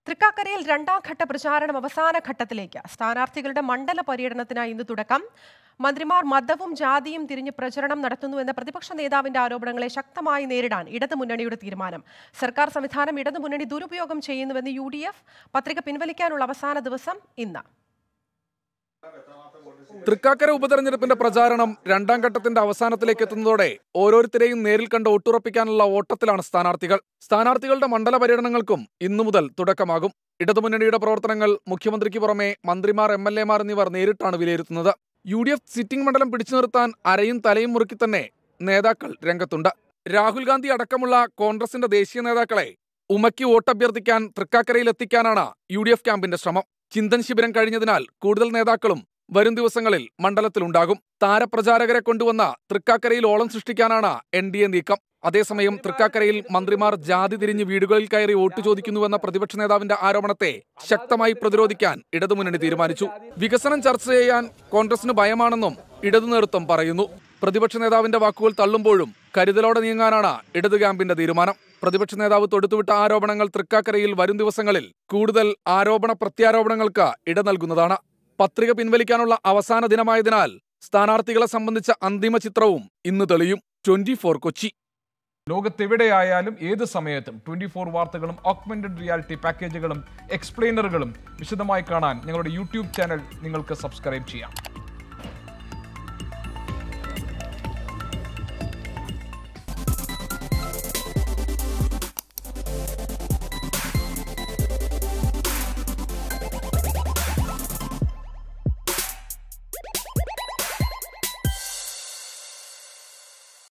തൃക്കാക്കരയിൽ രണ്ടാം ഘട്ട പ്രചാരണം അവസാന ഘട്ടത്തിലേക്ക് സ്ഥാനാർത്ഥികളുടെ മണ്ഡല പര്യടനത്തിനായി ഇന്ന് തുടക്കം മന്ത്രിമാർ മതവും ജാതിയും തിരിഞ്ഞ് പ്രചരണം നടത്തുന്നുവെന്ന പ്രതിപക്ഷ നേതാവിന്റെ ആരോപണങ്ങളെ ശക്തമായി നേരിടാൻ ഇടതുമുന്നണിയുടെ തീരുമാനം സർക്കാർ സംവിധാനം ഇടതുമുന്നണി ദുരുപയോഗം ചെയ്യുന്നുവെന്ന് യു ഡി എഫ് പത്രിക പിൻവലിക്കാനുള്ള അവസാന ദിവസം ഇന്ന് തൃക്കാക്കര ഉപതെരഞ്ഞെടുപ്പിന്റെ പ്രചാരണം രണ്ടാം ഘട്ടത്തിന്റെ അവസാനത്തിലേക്ക് എത്തുന്നതോടെ ഓരോരുത്തരെയും നേരിൽ കണ്ട് ഒട്ടുറപ്പിക്കാനുള്ള ഓട്ടത്തിലാണ് സ്ഥാനാർത്ഥികൾ സ്ഥാനാർത്ഥികളുടെ മണ്ഡല പര്യടനങ്ങൾക്കും ഇന്നു മുതൽ തുടക്കമാകും ഇടതുമുന്നണിയുടെ പ്രവർത്തനങ്ങൾ മുഖ്യമന്ത്രിക്ക് പുറമെ മന്ത്രിമാർ എം എൽ എമാർ എന്നിവർ നേരിട്ടാണ് വിലയിരുത്തുന്നത് യു ഡി എഫ് സിറ്റിംഗ് മണ്ഡലം പിടിച്ചു നിർത്താൻ അരയും തലയും മുറുക്കി തന്നെ നേതാക്കൾ രംഗത്തുണ്ട് രാഹുൽ ഗാന്ധി അടക്കമുള്ള കോൺഗ്രസിന്റെ ദേശീയ നേതാക്കളെ ഉമക്കി വോട്ടഭ്യർത്ഥിക്കാൻ തൃക്കാക്കരയിൽ എത്തിക്കാനാണ് യു ഡി എഫ് ക്യാമ്പിന്റെ ശ്രമം ചിന്തൻ ശിബിരം കഴിഞ്ഞതിനാൽ കൂടുതൽ നേതാക്കളും വരും ദിവസങ്ങളിൽ മണ്ഡലത്തിലുണ്ടാകും താരപ്രചാരകരെ കൊണ്ടുവന്ന തൃക്കാക്കരയിൽ ഓളം സൃഷ്ടിക്കാനാണ് എൻ ഡി എ നീക്കം അതേസമയം തൃക്കാക്കരയിൽ മന്ത്രിമാർ ജാതി തിരിഞ്ഞ് വീടുകളിൽ കയറി വോട്ട് ചോദിക്കുന്നുവെന്ന പ്രതിപക്ഷ നേതാവിന്റെ ആരോപണത്തെ ശക്തമായി പ്രതിരോധിക്കാൻ ഇടതുമുന്നണി തീരുമാനിച്ചു വികസനം ചർച്ച ചെയ്യാൻ കോൺഗ്രസിന് ഭയമാണെന്നും ഇടതു നേതൃത്വം പറയുന്നു പ്രതിപക്ഷ നേതാവിന്റെ വാക്കുകൾ തള്ളുമ്പോഴും കരുതലോടെ നീങ്ങാനാണ് ഇടതു ക്യാമ്പിന്റെ തീരുമാനം പ്രതിപക്ഷ നേതാവ് തൊടുത്തുവിട്ട ആരോപണങ്ങൾ തൃക്കാക്കരയിൽ വരും ദിവസങ്ങളിൽ കൂടുതൽ ആരോപണ പ്രത്യാരോപണങ്ങൾക്ക് ഇട നൽകുന്നതാണ് പത്രിക പിൻവലിക്കാനുള്ള അവസാന ദിനമായതിനാൽ സ്ഥാനാർത്ഥികളെ സംബന്ധിച്ച അന്തിമ ചിത്രവും ഇന്ന് തെളിയും ട്വന്റി കൊച്ചി ലോകത്തെവിടെയായാലും ഏത് സമയത്തും ട്വന്റി ഫോർ വാർത്തകളും ഓഗ്മെന്റഡ് റിയാലിറ്റി പാക്കേജുകളും എക്സ്പ്ലെയിനറുകളും വിശദമായി കാണാൻ ഞങ്ങളുടെ യൂട്യൂബ് ചാനൽ നിങ്ങൾക്ക് സബ്സ്ക്രൈബ് ചെയ്യാം